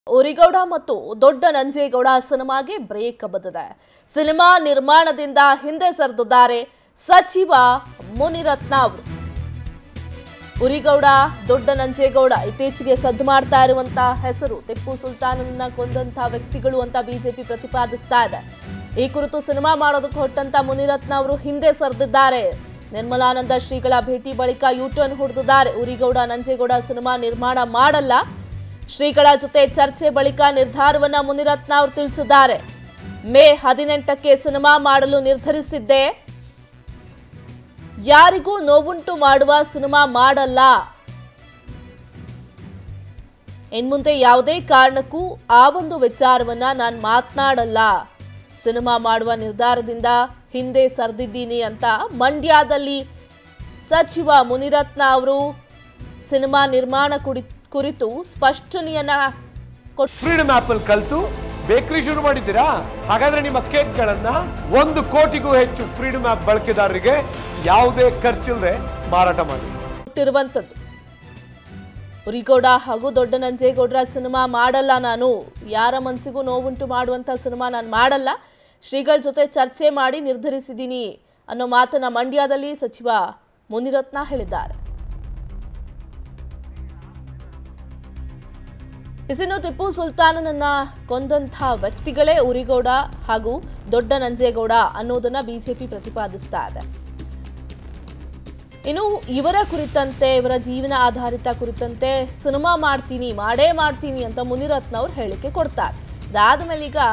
ಉರಿಗೌಡ ಮತ್ತು ದೊಡ್ಡ ನಂಜೇಗೌಡ ಸಿನಿಮಾಗೆ ಬ್ರೇಕ್ ಬಂದಿದೆ ಸಿನಿಮಾ ನಿರ್ಮಾಣದಿಂದ ಹಿಂದೆ ಸರಿದಿದ್ದಾರೆ ಸಚಿವ ಮುನಿರತ್ನ ಅವರು ಉರಿಗೌಡ ದೊಡ್ಡ ನಂಜೇಗೌಡ ಇತ್ತೀಚೆಗೆ ಸದ್ದು ಮಾಡ್ತಾ ಇರುವಂತ ಹೆಸರು ಟಿಪ್ಪು ಸುಲ್ತಾನನ್ನ ಕೊಂದಂತ ವ್ಯಕ್ತಿಗಳು ಅಂತ ಬಿಜೆಪಿ ಪ್ರತಿಪಾದಿಸ್ತಾ ಇದೆ ಈ ಕುರಿತು ಸಿನಿಮಾ ಮಾಡೋದಕ್ಕೆ ಹೊರಟಂತ ಮುನಿರತ್ನ ಅವರು ಹಿಂದೆ ಸರಿದಿದ್ದಾರೆ ನಿರ್ಮಲಾನಂದ ಶ್ರೀಗಳ ಭೇಟಿ ಬಳಿಕ ಯೂಟರ್ನ್ ಹೊಡೆದಿದ್ದಾರೆ ಉರಿಗೌಡ ನಂಜೇಗೌಡ ಸಿನಿಮಾ ನಿರ್ಮಾಣ ಮಾಡಲ್ಲ ಶ್ರೀಗಳ ಜೊತೆ ಚರ್ಚೆ ಬಳಿಕ ನಿರ್ಧಾರವನ್ನ ಮುನಿರತ್ನ ಅವರು ತಿಳಿಸಿದ್ದಾರೆ ಮೇ ಹದಿನೆಂಟಕ್ಕೆ ಸಿನಿಮಾ ಮಾಡಲು ನಿರ್ಧರಿಸಿದ್ದೆ ಯಾರಿಗೂ ನೋವುಂಟು ಮಾಡುವ ಸಿನಿಮಾ ಮಾಡಲ್ಲ ಇನ್ಮುಂದೆ ಯಾವುದೇ ಕಾರಣಕ್ಕೂ ಆ ಒಂದು ವಿಚಾರವನ್ನ ನಾನು ಮಾತನಾಡಲ್ಲ ಸಿನಿಮಾ ಮಾಡುವ ನಿರ್ಧಾರದಿಂದ ಹಿಂದೆ ಸರಿದಿದ್ದೀನಿ ಅಂತ ಮಂಡ್ಯದಲ್ಲಿ ಸಚಿವ ಮುನಿರತ್ನ ಅವರು ಸಿನಿಮಾ ನಿರ್ಮಾಣ ಕುಡಿ ಕುರಿತು ಸ್ಪಷ್ಟನೆಯನ್ನ ಕೊಟ್ಟು ಫ್ರೀಡಮ್ ಆಪ್ ಅಲ್ಲಿ ಕಲ್ತು ಬೇಕರಿ ಶುರು ಮಾಡಿದ್ದೀರಾ ಹಾಗಾದ್ರೆ ನಿಮ್ಮ ಕೇಕ್ಗಳನ್ನ ಒಂದು ಕೋಟಿಗೂ ಹೆಚ್ಚು ಫ್ರೀಡಮ್ ಆಪ್ ಬಳಕೆದಾರರಿಗೆ ಯಾವುದೇ ಖರ್ಚಿಲ್ಲದೆ ಮಾರಾಟ ಮಾಡಿ ಕೊಟ್ಟಿರುವಂಥದ್ದು ಉರಿಗೌಡ ಹಾಗೂ ದೊಡ್ಡ ನಂಜೇಗೌಡರ ಸಿನಿಮಾ ಮಾಡಲ್ಲ ನಾನು ಯಾರ ಮನಸ್ಸಿಗೂ ನೋವುಂಟು ಮಾಡುವಂಥ ಸಿನಿಮಾ ನಾನು ಮಾಡಲ್ಲ ಶ್ರೀಗಳ ಜೊತೆ ಚರ್ಚೆ ಮಾಡಿ ನಿರ್ಧರಿಸಿದ್ದೀನಿ ಅನ್ನೋ ಮಾತನ್ನ ಮಂಡ್ಯದಲ್ಲಿ ಸಚಿವ ಮುನಿರತ್ನ ಹೇಳಿದ್ದಾರೆ ಇನ್ನು ಟಿಪ್ಪು ಸುಲ್ತಾನನನ್ನ ಕೊಂದಂಥ ವ್ಯಕ್ತಿಗಳೇ ಉರಿಗೌಡ ಹಾಗೂ ದೊಡ್ಡ ನಂಜೇಗೌಡ ಅನ್ನೋದನ್ನ ಬಿಜೆಪಿ ಪ್ರತಿಪಾದಿಸ್ತಾ ಇದೆ ಇನ್ನು ಇವರ ಕುರಿತಂತೆ ಇವರ ಜೀವನ ಆಧಾರಿತ ಕುರಿತಂತೆ ಸಿನಿಮಾ ಮಾಡ್ತೀನಿ ಮಾಡೇ ಮಾಡ್ತೀನಿ ಅಂತ ಮುನಿರತ್ನ ಅವ್ರು ಹೇಳಿಕೆ ಕೊಡ್ತಾರೆ ಅದಾದ್ಮೇಲೆ ಈಗ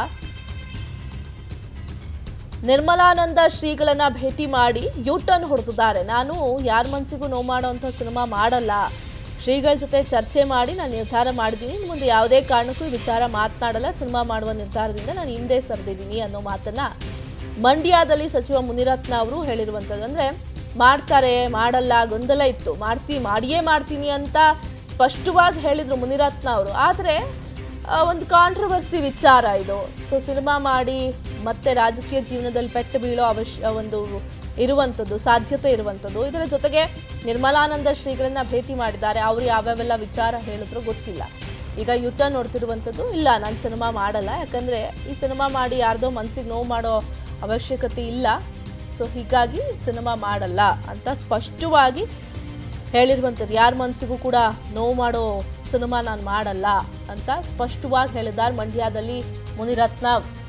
ನಿರ್ಮಲಾನಂದ ಶ್ರೀಗಳನ್ನ ಭೇಟಿ ಮಾಡಿ ಯೂಟರ್ನ್ ಹೊಡೆದಿದ್ದಾರೆ ನಾನು ಯಾರ ಮನಸ್ಸಿಗೂ ನೋವು ಮಾಡೋವಂಥ ಸಿನಿಮಾ ಮಾಡಲ್ಲ ಶ್ರೀಗಳ ಜೊತೆ ಚರ್ಚೆ ಮಾಡಿ ನಾನು ನಿರ್ಧಾರ ಮಾಡಿದ್ದೀನಿ ಇನ್ನು ಮುಂದೆ ಯಾವುದೇ ಕಾರಣಕ್ಕೂ ಈ ವಿಚಾರ ಮಾತನಾಡಲ್ಲ ಸಿನಿಮಾ ಮಾಡುವ ನಿರ್ಧಾರದಿಂದ ನಾನು ಹಿಂದೆ ಸರಿದಿದ್ದೀನಿ ಅನ್ನೋ ಮಾತನ್ನ ಮಂಡ್ಯದಲ್ಲಿ ಸಚಿವ ಮುನಿರತ್ನ ಅವರು ಹೇಳಿರುವಂಥದ್ದು ಅಂದರೆ ಮಾಡ್ತಾರೆ ಮಾಡಲ್ಲ ಗೊಂದಲ ಇತ್ತು ಮಾಡ್ತಿ ಮಾಡಿಯೇ ಮಾಡ್ತೀನಿ ಅಂತ ಸ್ಪಷ್ಟವಾಗಿ ಹೇಳಿದರು ಮುನಿರತ್ನ ಅವರು ಆದರೆ ಆ, ಒಂದು ಕಾಂಟ್ರವರ್ಸಿ ವಿಚಾರ ಇದು ಸೊ ಸಿನಿಮಾ ಮಾಡಿ ಮತ್ತೆ ರಾಜಕೀಯ ಜೀವನದಲ್ಲಿ ಪೆಟ್ಟು ಬೀಳೋ ಅವಶ್ಯ ಒಂದು ಇರುವಂಥದ್ದು ಸಾಧ್ಯತೆ ಇರುವಂಥದ್ದು ಇದರ ಜೊತೆಗೆ ನಿರ್ಮಲಾನಂದ ಶ್ರೀಗಳನ್ನ ಭೇಟಿ ಮಾಡಿದ್ದಾರೆ ಅವರು ಯಾವ್ಯಾವೆಲ್ಲ ವಿಚಾರ ಹೇಳಿದ್ರು ಗೊತ್ತಿಲ್ಲ ಈಗ ಯುಟ ನೋಡ್ತಿರುವಂಥದ್ದು ಇಲ್ಲ ನಾನು ಸಿನಿಮಾ ಮಾಡಲ್ಲ ಯಾಕಂದರೆ ಈ ಸಿನಿಮಾ ಮಾಡಿ ಯಾರ್ದೋ ಮನಸ್ಸಿಗೆ ನೋವು ಮಾಡೋ ಅವಶ್ಯಕತೆ ಇಲ್ಲ ಸೊ ಹೀಗಾಗಿ ಸಿನಿಮಾ ಮಾಡಲ್ಲ ಅಂತ ಸ್ಪಷ್ಟವಾಗಿ ಹೇಳಿರುವಂಥದ್ದು ಯಾರ ಮನಸ್ಸಿಗೂ ಕೂಡ ನೋವು ಮಾಡೋ ಸಿನಿಮಾ ನಾನು ಮಾಡಲ್ಲ ಅಂತ ಸ್ಪಷ್ಟವಾಗಿ ಹೇಳಿದ್ದಾರೆ ಮಂಡ್ಯದಲ್ಲಿ ಮುನಿರತ್ನ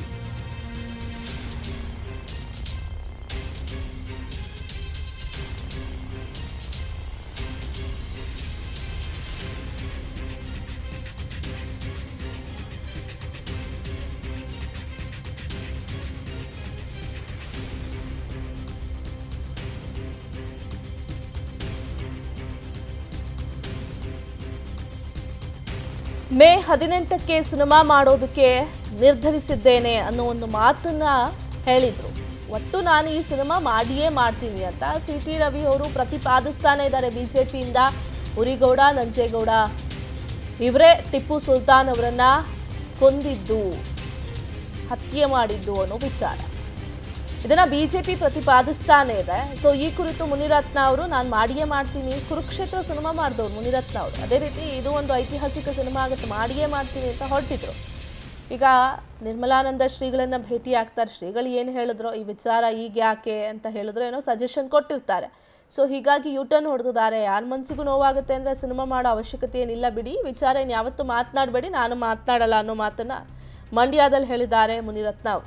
ಮೇ ಹದಿನೆಂಟಕ್ಕೆ ಸಿನಿಮಾ ಮಾಡೋದಕ್ಕೆ ನಿರ್ಧರಿಸಿದ್ದೇನೆ ಅನ್ನೋ ಒಂದು ಮಾತನ್ನ ಹೇಳಿದ್ರು ಒಟ್ಟು ನಾನು ಈ ಸಿನಿಮಾ ಮಾಡಿಯೇ ಮಾಡ್ತೀನಿ ಅಂತ ಸಿ ಟಿ ರವಿ ಅವರು ಪ್ರತಿಪಾದಿಸ್ತಾನೆ ಇದ್ದಾರೆ ಬಿಜೆಪಿಯಿಂದ ಉರಿಗೌಡ ನಂಜೇಗೌಡ ಇವರೇ ಟಿಪ್ಪು ಸುಲ್ತಾನ್ ಅವರನ್ನ ಕೊಂದಿದ್ದು ಹತ್ಯೆ ಮಾಡಿದ್ದು ಅನ್ನೋ ವಿಚಾರ ಇದನ್ನ ಬಿಜೆಪಿ ಪ್ರತಿಪಾದಿಸ್ತಾನೆ ಇದೆ ಸೊ ಈ ಕುರಿತು ಮುನಿರತ್ನ ಅವರು ನಾನು ಮಾಡಿಯೇ ಮಾಡ್ತೀನಿ ಕುರುಕ್ಷೇತ್ರ ಸಿನಿಮಾ ಮಾಡಿದವ್ರು ಮುನಿರತ್ನ ಅವರು ಅದೇ ರೀತಿ ಇದು ಒಂದು ಐತಿಹಾಸಿಕ ಸಿನಿಮಾ ಆಗುತ್ತೆ ಮಾಡಿಯೇ ಮಾಡ್ತೀನಿ ಅಂತ ಹೊರಟಿದ್ರು ಈಗ ನಿರ್ಮಲಾನಂದ ಶ್ರೀಗಳನ್ನ ಭೇಟಿ ಆಗ್ತಾರೆ ಶ್ರೀಗಳು ಏನು ಹೇಳಿದ್ರು ಈ ವಿಚಾರ ಈಗ ಯಾಕೆ ಅಂತ ಹೇಳಿದ್ರು ಏನೋ ಸಜೆಷನ್ ಕೊಟ್ಟಿರ್ತಾರೆ ಸೊ ಹೀಗಾಗಿ ಯೂಟರ್ನ್ ಹೊಡೆದಿದ್ದಾರೆ ಯಾರ ಮನಸ್ಸಿಗೂ ನೋವಾಗುತ್ತೆ ಅಂದರೆ ಸಿನಿಮಾ ಮಾಡೋ ಅವಶ್ಯಕತೆ ಏನಿಲ್ಲ ಬಿಡಿ ವಿಚಾರ ಏನು ಯಾವತ್ತೂ ಮಾತನಾಡಬೇಡಿ ನಾನು ಮಾತನಾಡಲ್ಲ ಅನ್ನೋ ಮಾತನ್ನ ಮಂಡ್ಯದಲ್ಲಿ ಹೇಳಿದ್ದಾರೆ ಮುನಿರತ್ನ ಅವರು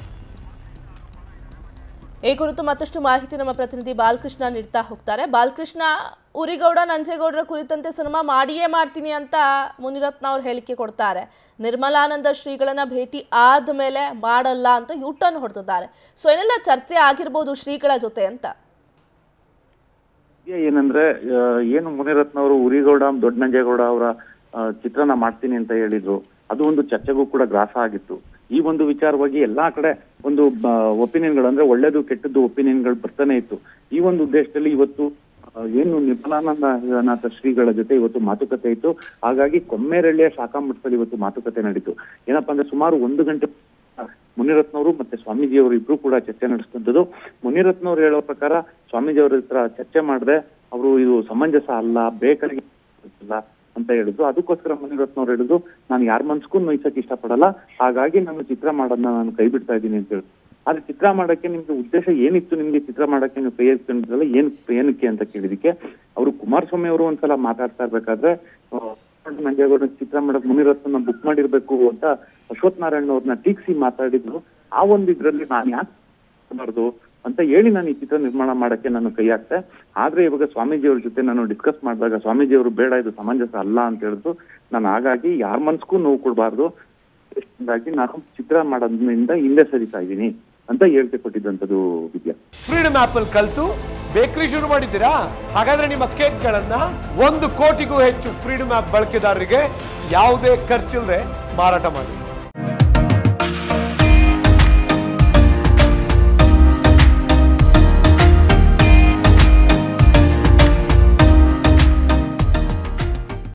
ಈ ಕುರಿತು ಮತ್ತಷ್ಟು ಮಾಹಿತಿ ನಮ್ಮ ಪ್ರತಿನಿಧಿ ಬಾಲಕೃಷ್ಣ ನೀಡ್ತಾ ಹೋಗ್ತಾರೆ ಬಾಲಕೃಷ್ಣ ಉರಿಗೌಡ ನಂಜೇಗೌಡರ ಕುರಿತಂತೆ ಸಿನಿಮಾ ಮಾಡಿಯೇ ಮಾಡ್ತೀನಿ ಅಂತ ಮುನಿರತ್ನ ಅವ್ರು ಹೇಳಿಕೆ ಕೊಡ್ತಾರೆ ನಿರ್ಮಲಾನಂದ ಶ್ರೀಗಳನ್ನ ಭೇಟಿ ಆದ್ಮೇಲೆ ಮಾಡಲ್ಲ ಅಂತ ಯೂಟರ್ನ್ ಹೊಡೆದಿದ್ದಾರೆ ಸೊ ಏನೆಲ್ಲ ಚರ್ಚೆ ಆಗಿರ್ಬೋದು ಶ್ರೀಗಳ ಜೊತೆ ಅಂತ ಈಗ ಏನಂದ್ರೆ ಆ, ಏನು ಮುನಿರತ್ನ ಅವರು ಉರಿಗೌಡ ದೊಡ್ಡ ನಂಜೇಗೌಡ ಅವರ ಆ, ಚಿತ್ರನ ಮಾಡ್ತೀನಿ ಅಂತ ಹೇಳಿದ್ರು ಅದು ಒಂದು ಚರ್ಚೆಗೂ ಕೂಡ ಗ್ರಾಸ ಆಗಿತ್ತು ಈ ಒಂದು ವಿಚಾರವಾಗಿ ಎಲ್ಲಾ ಕಡೆ ಒಂದು ಒಪಿನಿಯನ್ಗಳು ಅಂದ್ರೆ ಒಳ್ಳೇದು ಕೆಟ್ಟದ್ದು ಒಪಿನಿಯನ್ಗಳು ಬರ್ತಾನೆ ಇತ್ತು ಈ ಒಂದು ಉದ್ದೇಶದಲ್ಲಿ ಇವತ್ತು ಆ, ಏನು ನಿರ್ಮಲಾನಂದನಾಥ ಶ್ರೀಗಳ ಜೊತೆ ಇವತ್ತು ಮಾತುಕತೆ ಇತ್ತು ಹಾಗಾಗಿ ಕೊಮ್ಮೇರಳ್ಳಿಯ ಶಾಖಾ ಮಠದಲ್ಲಿ ಇವತ್ತು ಮಾತುಕತೆ ನಡೀತು ಏನಪ್ಪಾ ಅಂದ್ರೆ ಸುಮಾರು ಒಂದು ಗಂಟೆ ಮುನಿರತ್ನವರು ಮತ್ತೆ ಸ್ವಾಮೀಜಿಯವರು ಇಬ್ರು ಕೂಡ ಚರ್ಚೆ ನಡೆಸಿದಂಥದ್ದು ಮುನಿರತ್ನವ್ರು ಹೇಳೋ ಪ್ರಕಾರ ಸ್ವಾಮೀಜಿಯವ್ರ ಹತ್ರ ಚರ್ಚೆ ಮಾಡದೆ ಅವರು ಇದು ಸಮಂಜಸ ಅಲ್ಲ ಬೇಕಾಗಿ ಅಲ್ಲ ಅಂತ ಹೇಳಿದ್ರು ಅದಕ್ಕೋಸ್ಕರ ಮುನಿರತ್ನವ್ರು ಹೇಳಿದ್ರು ನಾನು ಯಾರ ಮನ್ಸ್ಗೂ ನೋಯ್ಸಕ್ ಇಷ್ಟಪಡಲ್ಲ ಹಾಗಾಗಿ ನಾನು ಚಿತ್ರ ಮಾಡೋದನ್ನ ನಾನು ಕೈ ಬಿಡ್ತಾ ಇದ್ದೀನಿ ಅಂತ ಹೇಳಿದ್ರು ಆದ್ರೆ ಚಿತ್ರ ಮಾಡಕ್ಕೆ ನಿಮ್ಗೆ ಉದ್ದೇಶ ಏನಿತ್ತು ನಿಮ್ಗೆ ಚಿತ್ರ ಮಾಡಕ್ಕೆ ನೀವು ಕೈ ಎತ್ಕೊಂಡಿದ್ರಲ್ಲ ಏನ್ ಏನಕ್ಕೆ ಅಂತ ಕೇಳಿದಕ್ಕೆ ಅವರು ಕುಮಾರಸ್ವಾಮಿ ಅವರು ಒಂದ್ಸಲ ಮಾತಾಡ್ತಾ ಇರ್ಬೇಕಾದ್ರೆ ಆ, ನಂಜೇಗೌಡ ಚಿತ್ರ ಮಾಡಕ್ ಮುನಿರತ್ನ ಬುಕ್ ಮಾಡಿರ್ಬೇಕು ಅಂತ ಅಶ್ವಥ್ ನಾರಾಯಣ ಅವ್ರನ್ನ ಟೀಕ್ಸಿ ಮಾತಾಡಿದ್ರು ಆ ಒಂದು ಇದ್ರಲ್ಲಿ ನಾನು ಯಾಕೆ ಮಾಡಬಾರ್ದು ಅಂತ ಹೇಳಿ ನಾನು ಈ ಚಿತ್ರ ನಿರ್ಮಾಣ ಮಾಡಕ್ಕೆ ನಾನು ಕೈ ಹಾಕ್ತೆ ಆದ್ರೆ ಇವಾಗ ಸ್ವಾಮೀಜಿ ಅವ್ರ ಜೊತೆ ನಾನು ಡಿಸ್ಕಸ್ ಮಾಡಿದಾಗ ಸ್ವಾಮೀಜಿ ಅವರು ಬೇಡ ಇದು ಸಮಂಜಸ ಅಲ್ಲ ಅಂತ ಹೇಳಿದ್ರು ನಾನು ಹಾಗಾಗಿ ಯಾರ ಮನ್ಸ್ಗೂ ನೋವು ಕೊಡಬಾರ್ದು ಹಾಗಾಗಿ ನಾನು ಚಿತ್ರ ಮಾಡೋದ್ರಿಂದ ಹಿಂದೆ ಸರಿತಾ ಇದ್ದೀನಿ ಅಂತ ಹೇಳ್ಕೆ ಕೊಟ್ಟಿದ್ದಂಥದ್ದು ವಿದ್ಯಾ ಫ್ರೀಡಮ್ ಆಪ್ ಅಲ್ಲಿ ಕಲ್ತು ಬೇಕರಿ ಶುರು ಮಾಡಿದ್ದೀರಾ ಹಾಗಾದ್ರೆ ನಿಮ್ಮ ಕೇಕ್ಗಳನ್ನ ಒಂದು ಕೋಟಿಗೂ ಹೆಚ್ಚು ಫ್ರೀಡಮ್ ಆಪ್ ಬಳಕೆದಾರರಿಗೆ ಯಾವುದೇ ಖರ್ಚಿಲ್ಲದೆ ಮಾರಾಟ ಮಾಡಿ